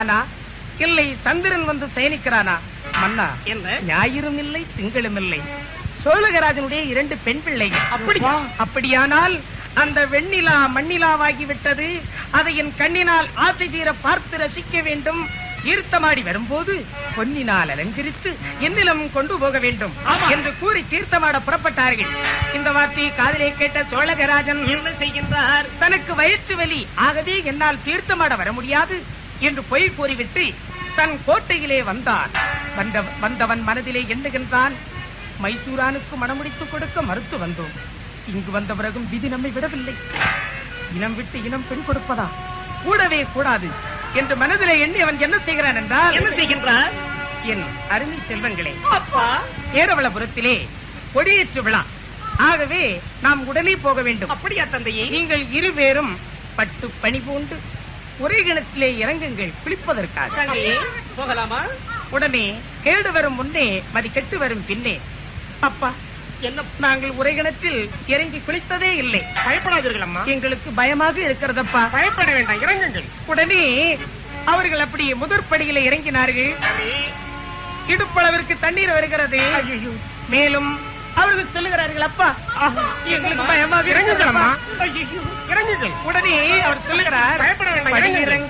ஆனா, இல்லை சந்திரன் வந்து சயனிக்கிறானா மன்னா என்ன ஞாயிறும் இல்லை திங்களும் இல்லை சோழகராஜனுடைய இரண்டு பெண் பிள்ளைகள் அப்படியா? அப்படியானால் அந்த வெண்ணிலா மண்ணிலாவாகி விட்டது அதை என் கண்ணினால் ஆசை தீர பார்த்து ரசிக்க வேண்டும் தீர்த்தமாடி வரும்போது பொன்னினால் அலங்கரித்து என்னிலம் கொண்டு போக வேண்டும் ஆமா. என்று கூறி தீர்த்தமாட புறப்பட்டார்கள் இந்த வார்த்தையை காதிலே கேட்ட சோழகராஜன் என்ன செய்கின்றார் தனக்கு வயிற்று வலி ஆகவே என்னால் தீர்த்தமாட வர முடியாது என்று பொய் கூறிவிட்டு தன் கோட்டையிலே வந்தான் வந்த வந்தவன் மனதிலே எண்ணுகின்றான் மைசூரானுக்கு மணமுடித்துக் கொடுக்க மறுத்து வந்தோம் இங்கு வந்த பிறகும் விதி நம்மை விடவில்லை இனம் விட்டு இனம் பெண் கொடுப்பதா கூடவே கூடாது என்று மனதிலே எண்ணி அவன் என்ன செய்கிறான் என்றால் என்ன செய்கின்றார் என் அருமை செல்வங்களே அப்பா ஏரவளபுரத்திலே கொடியேற்று விழா ஆகவே நாம் உடனே போக வேண்டும் அப்படியா தந்தையே நீங்கள் இருவேரும் பட்டு பணி பூண்டு ஒரே கிணத்திலே இறங்குங்கள் குளிப்பதற்காக தந்தையே போகலாமா உடனே கேடு வரும் முன்னே மதி கெட்டு வரும் பின்னே அப்பா என்ன நாங்கள் உரை கிணற்றில் இறங்கி குளித்ததே இல்லை பயப்படாதீர்கள் அம்மா எங்களுக்கு பயமாக இருக்கிறதப்பா பயப்பட வேண்டாம் இறங்குங்கள் உடனே அவர்கள் அப்படி முதற்படியில இறங்கினார்கள் இடுப்பளவிற்கு தண்ணீர் வருகிறது மேலும் அவர்கள் சொல்லுகிறார்கள் அப்பா எங்களுக்கு பயமாக இறங்குங்கள் இருக்கிறதம்மா அம்மா ஐயோ, இறங்குங்கள் உடனே அவர் சொல்லுகிறார் பயப்பட வேண்டாம், "படி இறங்குங்கள்." இறங்க